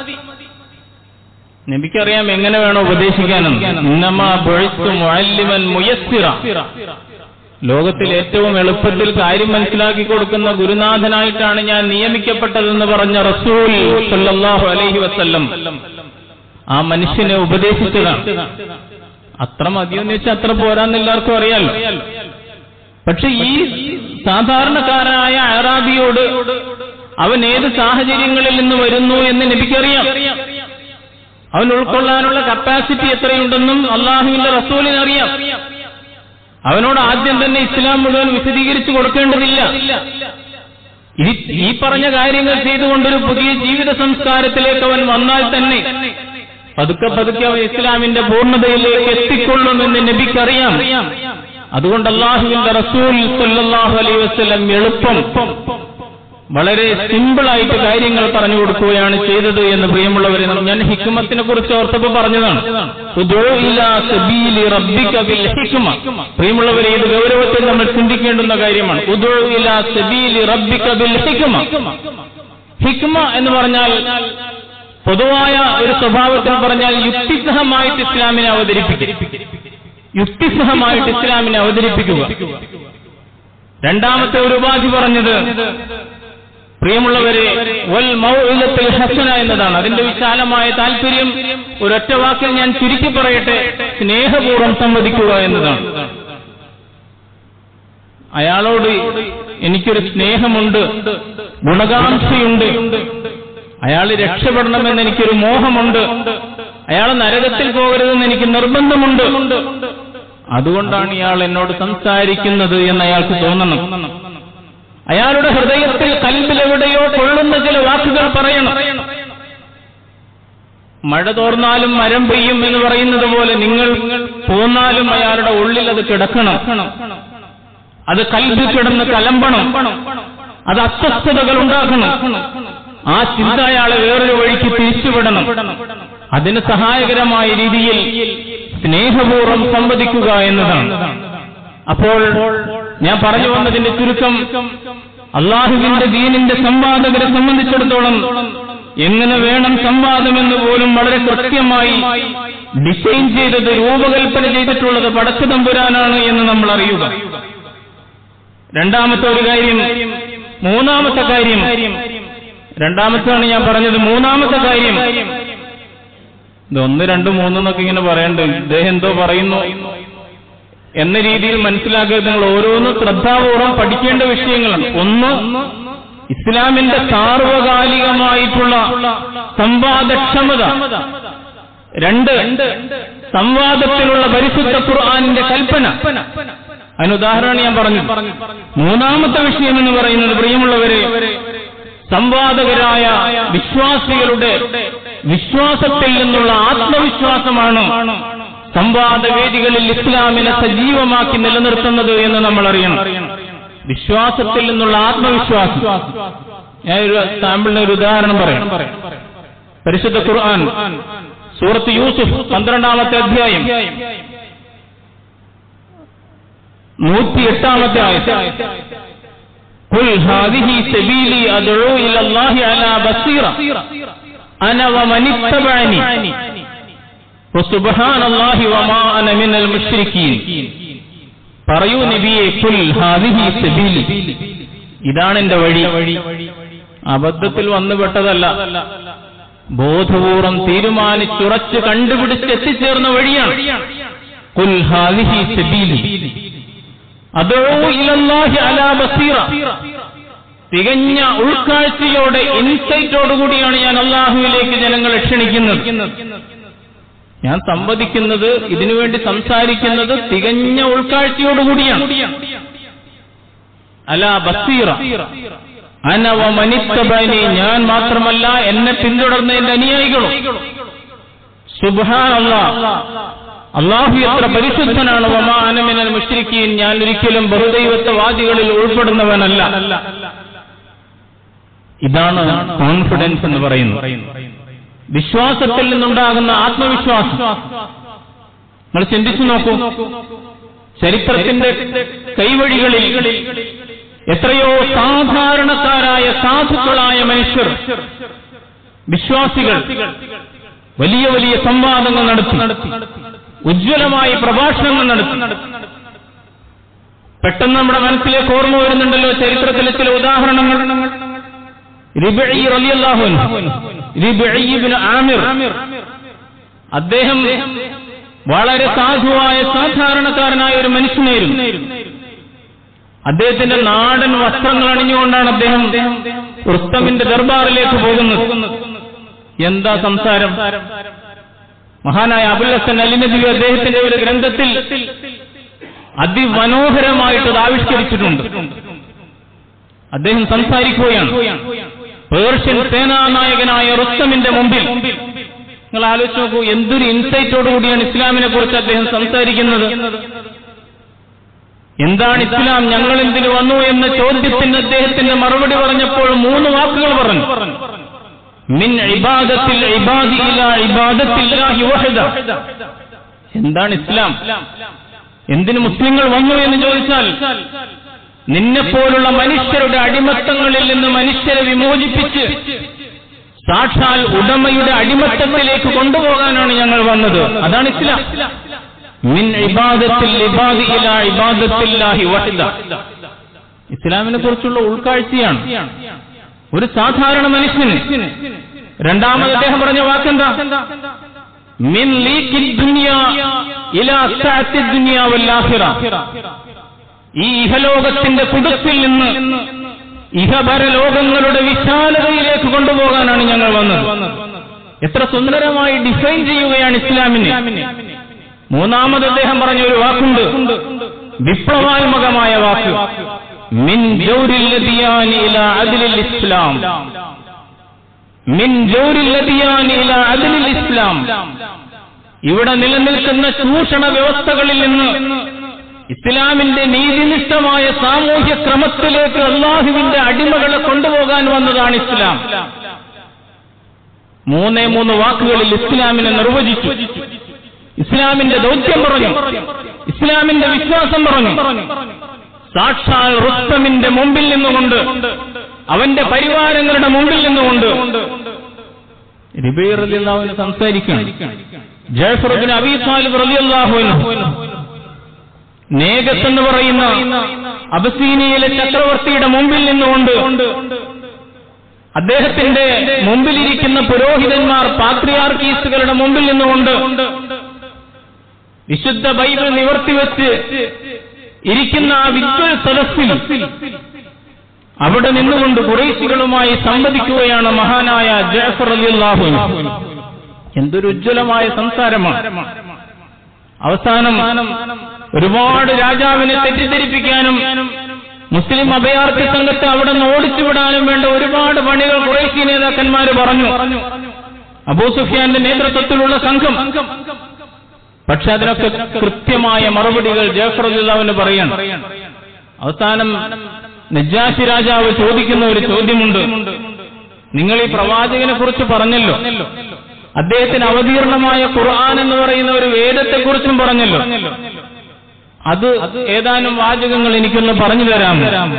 നബിക്കറിയാം എങ്ങനെ വേണോ ഉപദേശിക്കാനെന്ന് ഇന്നമാ ബുഇസ്തു മുഅല്ലിമൻ മുയസ്സിറ ലോകത്തിൽ ഏറ്റവും എളുപ്പത്തിൽ കാര്യം മനസ്സിലാക്കി കൊടുക്കുന്ന ഗുരുനാഥനായിട്ടാണ് ഞാൻ നിയമിക്കപ്പെട്ടതെന്ന് പറഞ്ഞ റസൂൽ സല്ലല്ലാഹു അലൈഹി വസല്ലം ആ മനുഷ്യനെ ഉപദേശിച്ചതാണ് അത്ര മതിയെന്ന് വെച്ചാൽ അത്ര പോരാന്ന് എല്ലാവർക്കും അറിയാലോ പക്ഷെ ഈ സാധാരണക്കാരനായ അറാബിയോട് അവൻ ഏത് സാഹചര്യങ്ങളിൽ നിന്ന് വരുന്നു എന്ന് നബിക്കറിയാം അവൻ ഉൾക്കൊള്ളാനുള്ള കപ്പാസിറ്റി എത്രയുണ്ടെന്നും അള്ളാഹുവിന്റെ റസൂലിനറിയാം അവനോട് ആദ്യം തന്നെ ഇസ്ലാം മുഴുവൻ വിശദീകരിച്ചു കൊടുക്കേണ്ടതില്ല ഈ ഈ പറഞ്ഞ കാര്യങ്ങൾ ചെയ്തുകൊണ്ടൊരു പുതിയ ജീവിത സംസ്കാരത്തിലേക്ക് അവൻ വന്നാൽ തന്നെ പതുക്കെ പതുക്കെ അവൻ ഇസ്ലാമിന്റെ പൂർണ്ണതയിലേക്ക് എത്തിക്കൊള്ളുമെന്ന് നബിക്കറിയാം അതുകൊണ്ട് അള്ളാഹുവിന്റെ റസൂൽ സല്ലല്ലാഹു അലൈഹി വസല്ലം എളുപ്പം വളരെ സിമ്പിളായിട്ട് കാര്യങ്ങൾ പറഞ്ഞു കൊടുക്കുകയാണ് ചെയ്തത് എന്ന് പ്രിയമുള്ളവരെ ഞാൻ ഹിക്മത്തിനെ കുറിച്ച് ഓർത്തപ്പോൾ പറഞ്ഞതാണ് ഉദ്ഉ ഇലാ സബീലി റബ്ബിക ബിൽ ഹിക്മ. പ്രിയമുള്ളവരെ ഇത് ഗൗരവത്തിൽ നമ്മൾ ചിന്തിക്കേണ്ടുന്ന കാര്യമാണ് ഉദ്ഉ ഇലാ സബീലി റബ്ബിക ബിൽ ഹിക്മ. ഹിക്മ എന്ന് പറഞ്ഞാൽ പൊതുവായ ഒരു സ്വഭാവത്തിൽ പറഞ്ഞാൽ യുക്തിസഹമായിട്ട് ഇസ്ലാമിനെ അവതരിപ്പിക്കും യുക്തിസഹമായിട്ട് ഇസ്ലാമിനെ അവതരിപ്പിക്കുക രണ്ടാമത്തെ ഒരു ഉപാധി പറഞ്ഞത് പ്രിയമുള്ളവരെ വൽ മൗഇലത്തുൽ ഹസന എന്നതാണ് അതിന്റെ വിശാലമായ താല്പര്യം ഒരൊറ്റ വാക്കിൽ ഞാൻ ചുരുക്കി പറയട്ടെ സ്നേഹപൂർവ്വം സംവദിക്കുക എന്നതാണ് അയാളോട് എനിക്കൊരു സ്നേഹമുണ്ട് ഗുണകാംക്ഷയുണ്ട് അയാൾ രക്ഷപ്പെടണമെന്ന് എനിക്കൊരു മോഹമുണ്ട് അയാൾ നരകത്തിൽ പോകരുതെന്ന് എനിക്ക് നിർബന്ധമുണ്ട് അതുകൊണ്ടാണ് ഇയാൾ എന്നോട് സംസാരിക്കുന്നത് എന്ന് അയാൾക്ക് തോന്നണം അയാളുടെ ഹൃദയത്തിൽ കൽബിലെവിടെയോ കൊള്ളുന്ന ചില വാക്കുകൾ പറയണം മഴ തോർന്നാലും മരം പെയ്യും എന്ന് പറയുന്നത് പോലെ നിങ്ങൾ പോന്നാലും അയാളുടെ ഉള്ളിൽ അത് കിടക്കണം അത് കൽബിൽ കിടന്ന് കലമ്പണം അത് അസ്വസ്ഥതകൾ ഉണ്ടാക്കണം ആ ചിന്ത അയാളെ വേറൊരു വഴിക്ക് തിരിച്ചുവിടണം അതിന് സഹായകരമായ രീതിയിൽ സ്നേഹപൂർവ്വം സംവദിക്കുക എന്നതാണ് അപ്പോൾ ഞാൻ പറഞ്ഞു വന്നതിന്റെ ചുരുക്കം അള്ളാഹുവിന്റെ ദീനിന്റെ സംവാദകരെ സംബന്ധിച്ചിടത്തോളം എങ്ങനെ വേണം സംവാദമെന്ന് പോലും വളരെ കൃത്യമായി ഡിസൈൻ ചെയ്തത് രൂപകൽപ്പന ചെയ്തിട്ടുള്ളത് പടച്ചതമ്പുരാനാണ് എന്ന് നമ്മൾ അറിയുക രണ്ടാമത്തെ ഒരു കാര്യം മൂന്നാമത്തെ കാര്യം രണ്ടാമത്താണ് ഞാൻ പറഞ്ഞത് മൂന്നാമത്തെ കാര്യം ഇത് ഒന്ന് രണ്ട് മൂന്നെന്നൊക്കെ ഇങ്ങനെ പറയണ്ട് ഇദ്ദേഹം എന്തോ പറയുന്നു എന്ന രീതിയിൽ മനസ്സിലാക്കുക നിങ്ങൾ ഓരോന്നും ശ്രദ്ധാപൂർവം പഠിക്കേണ്ട വിഷയങ്ങളാണ് ഒന്ന് ഇസ്ലാമിന്റെ സാർവകാലികമായിട്ടുള്ള സംവാദക്ഷമത രണ്ട് സംവാദത്തിലുള്ള പരിശുദ്ധ ഖുർആാനിന്റെ കൽപ്പന അതിന് ഉദാഹരണം ഞാൻ പറഞ്ഞു മൂന്നാമത്തെ വിഷയം എന്ന് പറയുന്നത് പ്രിയമുള്ളവരെ സംവാദകരായ വിശ്വാസികളുടെ വിശ്വാസത്തിൽ നിന്നുള്ള ആത്മവിശ്വാസമാണ് സംവാദവേദികളിൽ ഇസ്ലാമിനെ സജീവമാക്കി നിലനിർത്തുന്നത് എന്ന് നമ്മൾ അറിയണം വിശ്വാസത്തിൽ നിന്നുള്ള ആത്മവിശ്വാസം ഞാൻ ഒരു സാമ്പിളിന് ഒരു ഉദാഹരണം പറയാം പരിശുദ്ധ ഖുർആൻ സൂറത്ത് യൂസുഫ് പന്ത്രണ്ടാമത്തെ അധ്യായം നൂറ്റി എട്ടാമത്തെ ആയത്ത് قل هذه سبيلي أدعو إلى الله على بصيرة أنا ومن اتبعني وسبحان الله وما أنا من المشركين പറയൂ നബിയെ കുൽ ഹാദിഹി സബീലി ഇതാണ് എന്റെ വഴി അബദ്ധത്തിൽ വന്നുപെട്ടതല്ല ബോധപൂർവം തീരുമാനിച്ചുറച്ച് കണ്ടുപിടിച്ച് എത്തിച്ചേർന്ന വഴിയാണ് കുൽ ഹാദിഹി സബീലി അതോ ഇലല്ലാഹി അലാ ബസീറ തികഞ്ഞ ഉൾക്കാഴ്ചയോടെ ഇൻസൈറ്റോടുകൂടിയാണ് ഞാൻ അള്ളാഹുവിലേക്ക് ജനങ്ങളെ ക്ഷണിക്കുന്നത് ഞാൻ സംവദിക്കുന്നത് ഇതിനുവേണ്ടി സംസാരിക്കുന്നത് തികഞ്ഞ ഉൾക്കാഴ്ചയോടുകൂടിയാണ് അല ബസീറ അനവ മനിത്തബനി ഞാൻ മാത്രമല്ല എന്നെ പിന്തുടർന്ന എന്റെ അനുയായികളും സുബാൻ അള്ളാഹു എത്ര പരിശുദ്ധനാണ് വമാനമിനൽ മുഷ്രിക്കീൻ ഞാൻ ഒരിക്കലും ബഹുദൈവത്വവാദികളിൽ ഉൾപ്പെടുന്നവനല്ല ഇതാണ് കോൺഫിഡൻസ് എന്ന് പറയുന്നത് വിശ്വാസത്തിൽ നിന്നുണ്ടാകുന്ന ആത്മവിശ്വാസം നിങ്ങൾ ചിന്തിച്ചു നോക്കൂ ചരിത്രത്തിന്റെ കൈവഴികളിൽ എത്രയോ സാധാരണക്കാരായ സാധുക്കളായ മനുഷ്യർ വിശ്വാസികൾ വലിയ വലിയ സംവാദങ്ങൾ നടത്തി ഉജ്ജ്വലമായി പ്രഭാഷണങ്ങൾ നടത്തി പെട്ടെന്ന് നമ്മുടെ മനസ്സിലേക്ക് ഓർമ്മ വരുന്നുണ്ടല്ലോ ചരിത്രത്തിലെ ചില ഉദാഹരണങ്ങൾ റിബഈ റളിയല്ലാഹു അൻഹു റിബഈ ഇബ്നു ആമിർ അദ്ദേഹം വളരെ സാധുവായ സാധാരണക്കാരനായ ഒരു മനുഷ്യനായിരുന്നു അദ്ദേഹത്തിന്റെ നാടൻ വസ്ത്രങ്ങൾ അണിഞ്ഞുകൊണ്ടാണ് അദ്ദേഹം റുസ്തമിന്റെ ദർബാറിലേക്ക് പോകുന്നത് എന്താ സംസാരം മഹാനായ അബുൽ ഹസൻ അലിനബി അദ്ദേഹത്തിന്റെ ഒരു ഗ്രന്ഥത്തിൽ അതിമനോഹരമായിട്ട് അത് ആവിഷ്കരിച്ചിട്ടുണ്ട് അദ്ദേഹം സംസാരിക്കുകയാണ് പേർഷ്യൻ സേനാനായകനായ റുസ്തമിന്റെ മുമ്പിൽ നിങ്ങൾ ആലോചിച്ച് നോക്കൂ എന്തൊരു ഇൻസൈറ്റോടു കൂടിയാണ് ഇസ്ലാമിനെ കുറിച്ച് അദ്ദേഹം സംസാരിക്കുന്നത് എന്താണ് ഇസ്ലാം ഞങ്ങൾ എന്തിനു വന്നു എന്ന ചോദ്യത്തിന് അദ്ദേഹത്തിന്റെ മറുപടി പറഞ്ഞപ്പോൾ മൂന്ന് വാക്കുകൾ പറഞ്ഞു മിൻ ഇബാദത്തിൽ ഇബാദി ഇലാ ഇബാദത്തില്ലാഹി വഹദ എന്താണ് ഇസ്ലാം എന്തിന് മുസ്ലിങ്ങൾ വന്നു എന്ന് ചോദിച്ചാൽ നിന്നെപ്പോലുള്ള മനുഷ്യരുടെ അടിമത്തങ്ങളിൽ നിന്ന് മനുഷ്യരെ വിമോചിപ്പിച്ച് സാക്ഷാൽ ഉടമയുടെ അടിമത്തത്തിലേക്ക് കൊണ്ടുപോകാനാണ് ഞങ്ങൾ വന്നത് അതാണ് ഇസ്ലാം മിൻ ഇബാദത്തിൽ ഇബാദി ഇലാ ഇബാദത്തില്ലാഹി വഹദ ഇസ്ലാമിനെ കുറിച്ചുള്ള ഉൾക്കാഴ്ചയാണ് ഒരു സാധാരണ മനുഷ്യന് രണ്ടാമത് അദ്ദേഹം പറഞ്ഞ വാക്കെന്താ മിൻ ലീക്കിൽ ദുനിയ ഇലാ സഅത്തി ദുനിയ വല്ലാഹിറ ഈ ഇഹലോകത്തിന്റെ കുടുത്തിൽ നിന്ന് ഇഹപരലോകങ്ങളുടെ വിശാലതയിലേക്ക് കൊണ്ടുപോകാനാണ് ഞങ്ങൾ വന്നത് എത്ര സുന്ദരമായി ഡിഫൈൻ ചെയ്യുകയാണ് ഇസ്ലാമിനെ മൂന്നാമത് അദ്ദേഹം പറഞ്ഞ ഒരു വാക്കുണ്ട് വിപ്ലവാത്മകമായ വാക്ക് മിൻ ജൗരില്ലതിയാനി ഇലാ അദ്ലിൽ ഇസ്ലാം മിൻ ജൗരില്ലതിയാനി ഇലാ അദ്ലിൽ ഇസ്ലാം ഇവിടെ നിലനിൽക്കുന്ന ചൂഷണ വ്യവസ്ഥകളിൽ നിന്ന് ഇസ്ലാമിന്റെ നീതിനിഷ്ഠമായ സാമൂഹ്യ ക്രമത്തിലേക്ക് അള്ളാഹുവിന്റെ അടിമകളെ കൊണ്ടുപോകാൻ വന്നതാണ് ഇസ്ലാം മൂന്നേ മൂന്ന് വാക്കുകളിൽ ഇസ്ലാമിനെ നിർവചിച്ചു ഇസ്ലാമിന്റെ ദൗത്യം പറഞ്ഞു ഇസ്ലാമിന്റെ വിശ്വാസം പറഞ്ഞു സാക്ഷാൽ റുസ്തമിന്റെ മുമ്പിൽ നിന്നുകൊണ്ട് അവന്റെ പരിവാരങ്ങളുടെ മുമ്പിൽ നിന്നുകൊണ്ട് റിബൈർ അലിയാഹുവിന് സംസാരിക്കുകയാണ് ജയഫറുദ്ദീൻ അബി സാലിബ് റലിയല്ലാഹുവിന് നേഗസ് എന്ന് പറയുന്ന അബസീനിയയിലെ ചക്രവർത്തിയുടെ മുമ്പിൽ നിന്നുകൊണ്ട് അദ്ദേഹത്തിന്റെ മുമ്പിലിരിക്കുന്ന പുരോഹിതന്മാർ പാത്രിയാർക്കീസുകളുടെ മുമ്പിൽ നിന്നുകൊണ്ട് വിശുദ്ധ ബൈബിൾ നിവർത്തിവെച്ച് ഇരിക്കുന്ന ആ വിദ്വൽ സദസ്സിൽ അവിടെ നിന്നുകൊണ്ട് കുറേശികളുമായി സംവദിക്കുകയാണ് മഹാനായ ജാഫർ അലിയല്ലാഹു എന്തൊരു ഉജ്ജ്വലമായ സംസാരമാണ് അവസാനം ഒരുപാട് രാജാവിനെ തെറ്റിദ്ധരിപ്പിക്കാനും മുസ്ലിം അഭയാർത്ഥി സംഘത്തെ അവിടെ നിന്ന് ഓടിച്ചുവിടാനും വേണ്ട ഒരുപാട് പണികൾ കുറേശി നേതാക്കന്മാർ പറഞ്ഞു അബൂ സുഫിയാന്റെ നേതൃത്വത്തിലുള്ള സംഘം പക്ഷെ അതിനൊക്കെ കൃത്യമായ മറുപടികൾ ജാഫർ അലിള്ളാവിന് പറയണം അവസാനം നജാശി രാജാവ് ചോദിക്കുന്ന ഒരു ചോദ്യമുണ്ട് നിങ്ങൾ ഈ പ്രവാചകനെ കുറിച്ച് പറഞ്ഞല്ലോ അദ്ദേഹത്തിന് അവതീർണമായ ഖുർആൻ എന്ന് പറയുന്ന ഒരു വേദത്തെക്കുറിച്ചും പറഞ്ഞല്ലോ അത് ഏതാനും വാചകങ്ങൾ എനിക്കൊന്ന് പറഞ്ഞു തരാം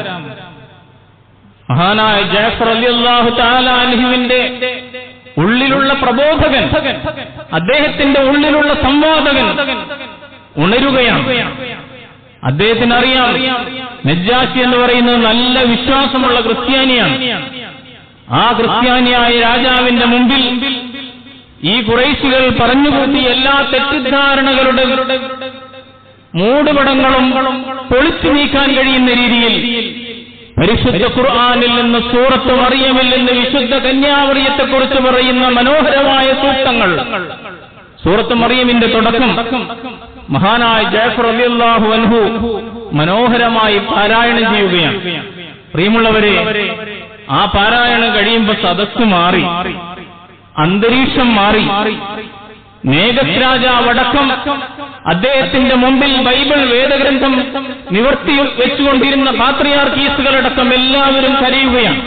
മഹാനായ ജാഫർ അലി അള്ളാഹു താലാൻഹുവിന്റെ ഉള്ളിലുള്ള പ്രബോധകൻ അദ്ദേഹത്തിന്റെ ഉള്ളിലുള്ള സംവാദകൻ ഉണരുകയാണ് അദ്ദേഹത്തിന് അറിയാം നജ്ജാശി എന്ന് പറയുന്നത് നല്ല വിശ്വാസമുള്ള ക്രിസ്ത്യാനിയാണ് ആ ക്രിസ്ത്യാനിയായ രാജാവിന്റെ മുമ്പിൽ ഈ കുറേശികൾ പറഞ്ഞുകൂട്ടി എല്ലാ തെറ്റിദ്ധാരണകളുടെ മൂടുപടങ്ങളും പൊളിച്ചു നീക്കാൻ കഴിയുന്ന രീതിയിൽ പരിശുദ്ധ ഖുർആാനിൽ നിന്ന് സൂറത്ത് മറിയമിൽ നിന്ന് വിശുദ്ധ കന്യാമറിയത്തെക്കുറിച്ച് പറയുന്ന മനോഹരമായ സൂക്തങ്ങൾ സൂറത്ത് മറിയമിന്റെ തുടക്കം മഹാനായ ജാഫർ അലിയല്ലാഹു അൻഹു മനോഹരമായി പാരായണം ചെയ്യുകയാണ് പ്രിയമുള്ളവരെ ആ പാരായണം കഴിയുമ്പോൾ സദസ് മാറി അന്തരീക്ഷം മാറി നേഗസ് രാജാവടക്കം അദ്ദേഹത്തിന്റെ മുമ്പിൽ ബൈബിൾ വേദഗ്രന്ഥം നിവർത്തി വെച്ചുകൊണ്ടിരുന്ന പാത്രിയാർക്കീസുകളടക്കം എല്ലാവരും കരയുകയാണ്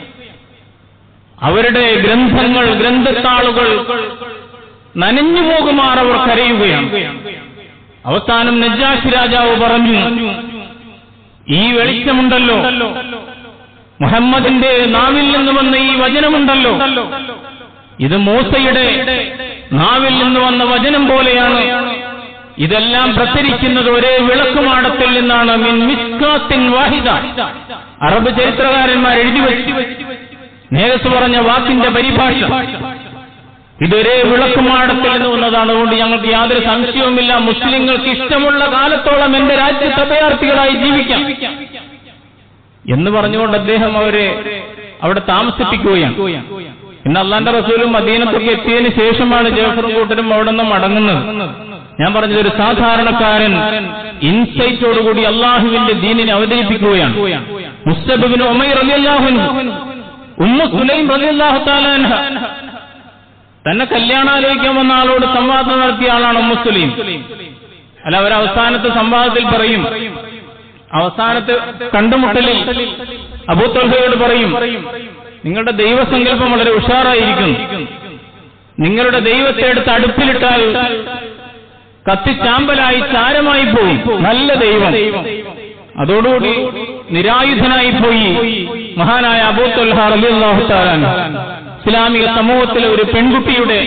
അവരുടെ ഗ്രന്ഥങ്ങൾ ഗ്രന്ഥത്താളുകൾ നനഞ്ഞു പോകുമാർ അവർ കരയുകയാണ് അവസാനം നജാഷി രാജാവ് പറഞ്ഞു ഈ വെളിച്ചമുണ്ടല്ലോ മുഹമ്മദിന്റെ നാവിൽ നിന്ന് വന്ന ഈ വചനമുണ്ടല്ലോ ഇത് മൂസയുടെ നാവിൽ നിന്ന് വന്ന വചനം പോലെയാണ് ഇതെല്ലാം പ്രസരിക്കുന്നത് ഒരേ വിളക്കുമാടത്തിൽ നിന്നാണ് മിൻ മിസ്കാത്തിൻ വാഹിദ അറബ് ചരിത്രകാരന്മാർ എഴുതി വെച്ചു നേരസ് പറഞ്ഞ വാക്കിന്റെ പരിഭാഷ ഇതൊരേ വിളക്കുമാടത്തിൽ നിന്ന് വന്നതാണ് അതുകൊണ്ട് ഞങ്ങൾക്ക് യാതൊരു സംശയവുമില്ല മുസ്ലിങ്ങൾക്ക് ഇഷ്ടമുള്ള കാലത്തോളം എന്റെ രാജ്യത്ത് അഭയാർത്ഥികളായി ജീവിക്കാം എന്ന് പറഞ്ഞുകൊണ്ട് അദ്ദേഹം അവരെ അവിടെ താമസിപ്പിക്കുകയാണ് ഇന്ന് അള്ളാന്റെ റസൂലും മദീനത്തൊക്കെ എത്തിയതിന് ശേഷമാണ് ജേഫറും കൂട്ടരും അവിടെ നിന്ന് മടങ്ങുന്നത് ഞാൻ പറഞ്ഞത് ഒരു സാധാരണക്കാരൻ ഇൻസൈറ്റോടുകൂടി അള്ളാഹുവിന്റെ ദീനിനെ അവതരിപ്പിക്കുകയാണ് മുസ്തബിന് ഒമൈർ അലി അള്ളാഹുൻ ഉമ്മ സുലൈം റലി അള്ളാഹു താലാൻഹ തന്നെ കല്യാണാലോചിക്കാൻ വന്ന ആളോട് സംവാദം നടത്തിയ ആളാണ് മുസ്ലിം അല്ല അവർ അവസാനത്തെ സംവാദത്തിൽ പറയും അവസാനത്തെ കണ്ടുമുട്ടലിൽ അബൂത്തൊൽഹയോട് പറയും നിങ്ങളുടെ ദൈവസങ്കല്പം വളരെ ഉഷാറായിരിക്കുന്നു നിങ്ങളുടെ ദൈവത്തെ എടുത്ത് അടുപ്പിലിട്ടാൽ കത്തിച്ചാമ്പലായി ചാരമായി പോകും നല്ല ദൈവം അതോടുകൂടി നിരായുധനായി പോയി മഹാനായ അബൂത്തൊൽഹ റബിഅള്ളാഹു താലാൻ ഇസ്ലാമിക സമൂഹത്തിലെ ഒരു പെൺകുട്ടിയുടെ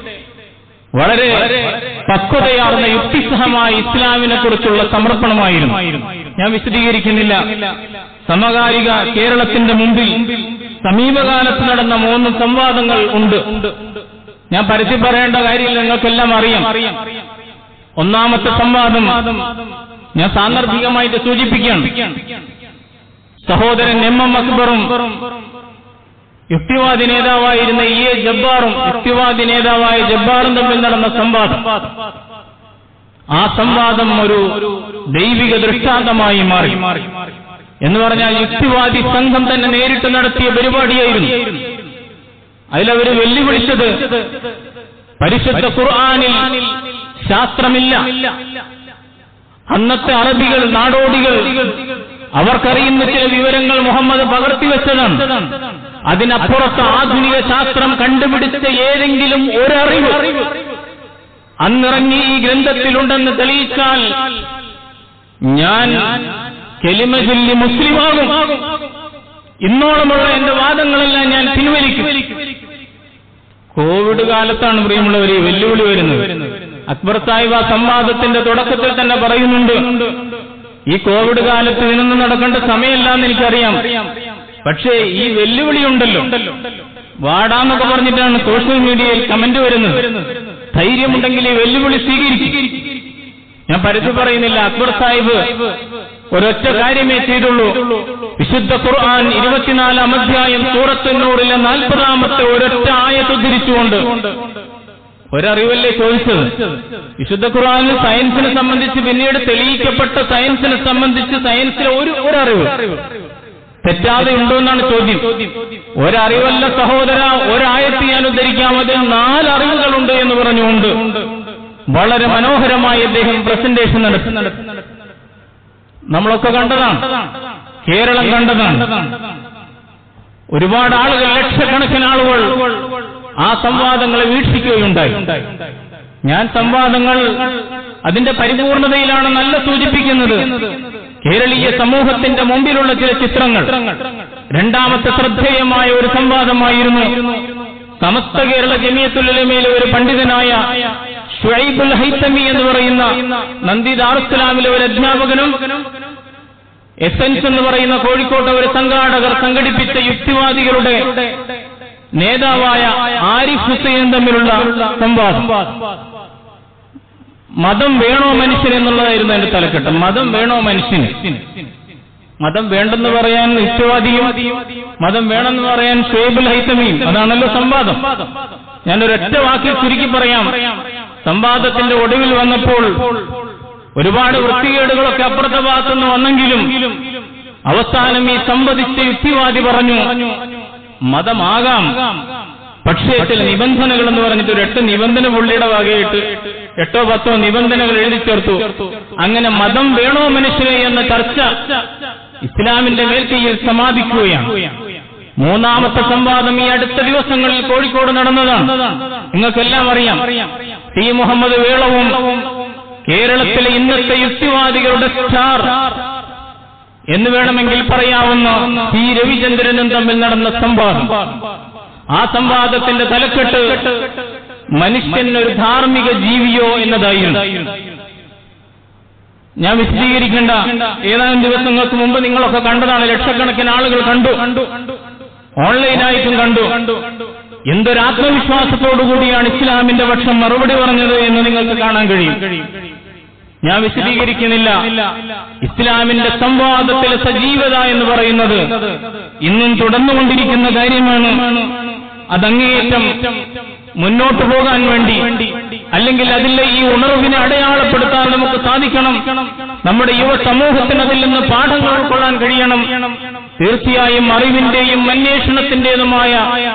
വളരെ പക്വതയാർന്ന യുക്തിസഹമായ ഇസ്ലാമിനെ കുറിച്ചുള്ള സമർപ്പണമായിരുന്നു ഞാൻ വിശദീകരിക്കുന്നില്ല സമകാലിക കേരളത്തിന്റെ മുമ്പിൽ സമീപകാലത്ത് നടന്ന മൂന്ന് സംവാദങ്ങൾ ഉണ്ട് ഞാൻ പരത്തി പറയേണ്ട കാര്യമില്ല നിങ്ങൾക്കെല്ലാം അറിയാം ഒന്നാമത്തെ സംവാദം ഞാൻ സാന്ദർഭികമായിട്ട് സൂചിപ്പിക്കുകയാണ് സഹോദരൻ എം എം അക്ബറും യുക്തിവാദി നേതാവായിരുന്ന ഇ എ ജബ്ബാറും യുക്തിവാദി നേതാവായ ജബ്ബാറും തമ്മിൽ നടന്ന സംവാദം ആ സംവാദം ഒരു ദൈവിക ദൃഷ്ടാന്തമായി മാറി എന്ന് പറഞ്ഞാൽ യുക്തിവാദി സംഘം തന്നെ നേരിട്ട് നടത്തിയ പരിപാടിയായിരുന്നു അതിലവര് വെല്ലുവിളിച്ചത് പരിശുദ്ധ ഖുർആാനിൽ ശാസ്ത്രമില്ല അന്നത്തെ അറബികൾ നാടോടികൾ അവർക്കറിയുന്ന ചില വിവരങ്ങൾ മുഹമ്മദ് പകർത്തിവെച്ചതാണ് അതിനപ്പുറത്ത് ആധുനിക ശാസ്ത്രം കണ്ടുപിടിച്ച ഏതെങ്കിലും ഒരറിവ് അന്നിറങ്ങി ഈ ഗ്രന്ഥത്തിലുണ്ടെന്ന് തെളിയിച്ചാൽ ഞാൻ കെലിമ ചൊല്ലി മുസ്ലിമാകും ഇന്നോളമുള്ള എന്റെ വാദങ്ങളെല്ലാം ഞാൻ പിൻവലിക്കും കോവിഡ് കാലത്താണ് പ്രിയമുള്ളവർ ഈ വെല്ലുവിളി വരുന്നത് അക്ബർ സാഹിബ് ആ സംവാദത്തിന്റെ തുടക്കത്തിൽ തന്നെ പറയുന്നുണ്ട് ഈ കോവിഡ് കാലത്ത് ഇതിനൊന്നും നടക്കേണ്ട സമയമല്ല എന്ന് എനിക്കറിയാം പക്ഷേ ഈ വെല്ലുവിളി ഉണ്ടല്ലോ വാടാന്നൊക്കെ പറഞ്ഞിട്ടാണ് സോഷ്യൽ മീഡിയയിൽ കമന്റ് വരുന്നത് ധൈര്യമുണ്ടെങ്കിൽ ഈ വെല്ലുവിളി സ്വീകരിക്കും ഞാൻ പരസ്യം പറയുന്നില്ല അക്ബർ സാഹിബ് ഒരൊറ്റ കാര്യമേ ചെയ്തുള്ളൂ വിശുദ്ധ ഖുർആൻ ഇരുപത്തിനാലാം അധ്യായം സൂറത്തുന്നൂറിലെ നാൽപ്പതാമത്തെ ഒരൊറ്റ ആയത്ത് ഉദ്ധരിച്ചുകൊണ്ട് ഒരറിവല്ലേ ചോദിച്ചത് വിശുദ്ധ ഖുർആനിൽ സയൻസിനെ സംബന്ധിച്ച് പിന്നീട് തെളിയിക്കപ്പെട്ട സയൻസിനെ സംബന്ധിച്ച് സയൻസിലെ ഒരു ഒരറിവ് തെറ്റാതെ ഉണ്ടോ എന്നാണ് ചോദ്യം ഒരറിവല്ല സഹോദര ഒരായത്ത് ഞാൻ ഉദ്ധരിക്കാം അതിൽ നാലറിവുകളുണ്ട് എന്ന് പറഞ്ഞുകൊണ്ട് വളരെ മനോഹരമായി അദ്ദേഹം പ്രസന്റേഷൻ നടത്തി നമ്മളൊക്കെ കണ്ടതാണ് കേരളം കണ്ടതാണ് ഒരുപാട് ആളുകൾ ലക്ഷക്കണക്കിന് ആളുകൾ ആ സംവാദങ്ങളെ വീക്ഷിക്കുകയുണ്ടായി ഞാൻ സംവാദങ്ങൾ അതിന്റെ പരിപൂർണതയിലാണ് നല്ല സൂചിപ്പിക്കുന്നത് കേരളീയ സമൂഹത്തിന്റെ മുമ്പിലുള്ള ചില ചിത്രങ്ങൾ രണ്ടാമത്തെ ശ്രദ്ധേയമായ ഒരു സംവാദമായിരുന്നു സമസ്ത കേരള ജമിയത്തുലമയിലെ ഒരു പണ്ഡിതനായ ഷുഐബുൽ ഹൈത്തമി എന്ന് പറയുന്ന നന്ദി ദാറുസ്സലാമിലെ ഒരു അധ്യാപകനും എസൻസ് എന്ന് പറയുന്ന കോഴിക്കോട്ടെ ഒരു സംഘാടകർ സംഘടിപ്പിച്ച യുക്തിവാദികളുടെ നേതാവായ ആരിഫ് ഹുസൈൻ തമ്മിലുള്ള സംവാദം മതം വേണോ മനുഷ്യൻ എന്നുള്ളതായിരുന്നു എന്റെ തലക്കെട്ട് മതം വേണോ മനുഷ്യന് മതം വേണ്ടെന്ന് പറയാൻ യുക്തിവാദിയും മതം വേണമെന്ന് പറയാൻ ഷുഹൈബുൽ ഹൈത്തമിയും അതാണല്ലോ സംവാദം ഞാനൊരൊറ്റ വാക്കിൽ ചുരുക്കി പറയാം സംവാദത്തിന്റെ ഒടുവിൽ വന്നപ്പോൾ ഒരുപാട് വൃത്തികേടുകളൊക്കെ അപ്പുറത്തെ ഭാഗത്തുനിന്ന് വന്നെങ്കിലും അവസാനം ഈ സംവദിച്ച യുക്തിവാദി പറഞ്ഞു മതമാകാം പക്ഷേ ചില നിബന്ധനകൾ എന്ന് പറഞ്ഞിട്ട് ഒരു എട്ട് നിബന്ധന പുള്ളിയുടെ വകയിട്ട് എട്ടോ പത്തോ നിബന്ധനകൾ എഴുതി ചേർത്തു അങ്ങനെ മതം വേണോ മനുഷ്യനെ എന്ന ചർച്ച ഇസ്ലാമിന്റെ മേൽക്കൈയിൽ സമാപിക്കുകയാണ് മൂന്നാമത്തെ സംവാദം ഈ അടുത്ത ദിവസങ്ങളിൽ കോഴിക്കോട് നടന്നതാണ് നിങ്ങൾക്കെല്ലാം അറിയാം ടി മുഹമ്മദ് വേളവും കേരളത്തിലെ ഇന്നത്തെ യുക്തിവാദികളുടെ സ്റ്റാർ എന്ന് വേണമെങ്കിൽ പറയാവുന്ന പി രവിചന്ദ്രനും തമ്മിൽ നടന്ന സംവാദം ആ സംവാദത്തിന്റെ തലക്കെട്ട് മനുഷ്യൻ ഒരു ധാർമ്മിക ജീവിയോ എന്നതായിരുന്നു ഞാൻ വിശദീകരിക്കേണ്ട ഏതാനും ദിവസങ്ങൾക്ക് മുമ്പ് നിങ്ങളൊക്കെ കണ്ടതാണ് ലക്ഷക്കണക്കിന് ആളുകൾ കണ്ടു ഓൺലൈനായിട്ടും കണ്ടു എന്തൊരു ആത്മവിശ്വാസത്തോടുകൂടിയാണ് ഇസ്ലാമിന്റെ പക്ഷം മറുപടി പറഞ്ഞത് എന്ന് നിങ്ങൾക്ക് കാണാൻ കഴിയും ഞാൻ വിശദീകരിക്കുന്നില്ല ഇസ്ലാമിന്റെ സംവാദത്തിലെ സജീവത എന്ന് പറയുന്നത് ഇന്നും തുടർന്നുകൊണ്ടിരിക്കുന്ന കാര്യമാണ് അതങ്ങേയറ്റം മുന്നോട്ട് പോകാൻ വേണ്ടി അല്ലെങ്കിൽ അതിലെ ഈ ഉണർവിനെ അടയാളപ്പെടുത്താൻ നമുക്ക് സാധിക്കണം നമ്മുടെ യുവ സമൂഹത്തിന് അതിൽ നിന്ന് പാഠങ്ങൾ ഉൾക്കൊള്ളാൻ കഴിയണം തീർച്ചയായും അറിവിന്റെയും അന്വേഷണത്തിന്റേതുമായ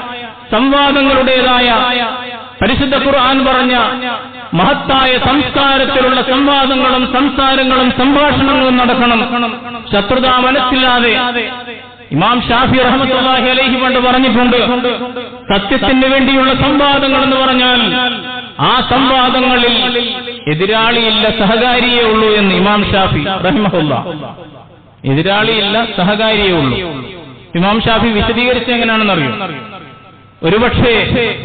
സംവാദങ്ങളുടേതായ പരിശുദ്ധ ഖുർആൻ പറഞ്ഞ മഹത്തായ സംസ്കാരത്തിലുള്ള സംവാദങ്ങളും സംസാരങ്ങളും സംഭാഷണങ്ങളും നടക്കണം ശത്രുത മനസ്സില്ലാതെ ഇമാം ഷാഫി റഹമത്തുല്ലാഹി അലൈഹി പണ്ട് പറഞ്ഞിട്ടുണ്ട് സത്യത്തിന് വേണ്ടിയുള്ള സംവാദങ്ങൾ എന്ന് പറഞ്ഞാൽ ആ സംവാദങ്ങളിൽ എതിരാളിയില്ല സഹകാരിയേ ഉള്ളൂ എന്ന് ഇമാം ഷാഫി റഹിമഹുല്ല എതിരാളിയില്ല സഹകാരിയേ ഉള്ളൂ ഇമാം ഷാഫി വിശദീകരിച്ച് എങ്ങനെയാണെന്ന് അറിയും ഒരുപക്ഷേ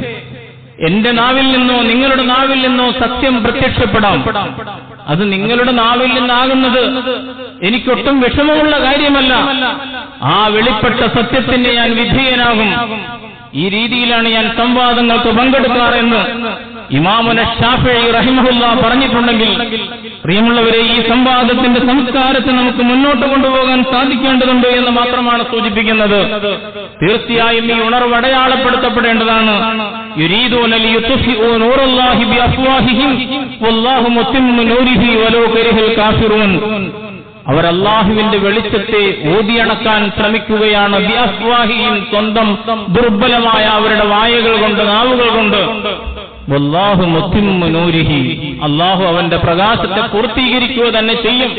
എന്റെ നാവിൽ നിന്നോ നിങ്ങളുടെ നാവിൽ നിന്നോ സത്യം പ്രത്യക്ഷപ്പെടാം അത് നിങ്ങളുടെ നാവിൽ നിന്നാകുന്നത് എനിക്കൊട്ടും വിഷമമുള്ള കാര്യമല്ല ആ വെളിപ്പെട്ട സത്യത്തിന് ഞാൻ വിധേയനാകും ഈ രീതിയിലാണ് ഞാൻ സംവാദങ്ങൾക്ക് പങ്കെടുക്കാറെന്ന് ഇമാമുന ഷാഫി റഹിമഹുല്ല പറഞ്ഞിട്ടുണ്ടെങ്കിൽ പ്രിയമുള്ളവരെ ഈ സംവാദത്തിന്റെ സംസ്കാരത്തെ നമുക്ക് മുന്നോട്ട് കൊണ്ടുപോകാൻ സാധിക്കേണ്ടതുണ്ട് എന്ന് മാത്രമാണ് സൂചിപ്പിക്കുന്നത് തീർച്ചയായും ഈ ഉണർവ് അടയാളപ്പെടുത്തപ്പെടേണ്ടതാണ് യുരീദൂന ലിയുത്ഫിഉ നൂറല്ലാഹി ബിഅഫ്വാഹിഹിം വല്ലാഹു മുത്തിമ്മു നൂരിഹി വലൗ കരിഹൽ കാഫിറൂൻ അവർ അള്ളാഹുവിന്റെ വെളിച്ചത്തെ ഊതിയണക്കാൻ ശ്രമിക്കുകയാണ് ബിഅഫ്വാഹിഹിം സ്വന്തം ദുർബലമായ അവരുടെ വായകൾ കൊണ്ട് നാവുകൾ കൊണ്ട് വല്ലാഹു മുത്തിമ്മു നൂരിഹി അള്ളാഹു അവന്റെ പ്രകാശത്തെ പൂർത്തീകരിക്കുക തന്നെ ചെയ്യും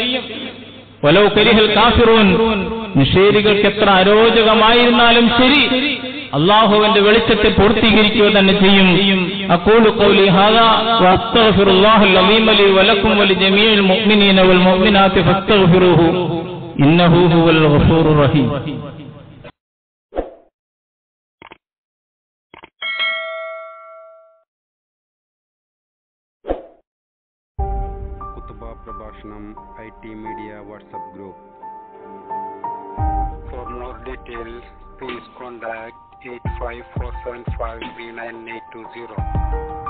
വലോ കരിഹൽ കാഫിറൂൻ നിഷേധികൾക്ക് എത്ര അരോചകമായിരുന്നാലും ശരി അള്ളാഹുവിന്റെ വെളിച്ചത്തെ പൂർത്തീകരിക്കുക തന്നെ ചെയ്യും അക്കൂലു ഖൗലി ഹാദാ വഅസ്തഗ്ഫിറുല്ലാഹൽ അലീം ലി വലക്കും വലിജമീഇൽ മുഅ്മിനീന വൽ മുഅ്മിനാത്തി ഫസ്തഗ്ഫിറുഹു ഇന്നഹു ഹുവൽ ഗഫൂറുർ റഹീം കുത്തുബ പ്രഭാഷണം I T media WhatsApp group for more details please contact eight five four seven five three nine eight two zero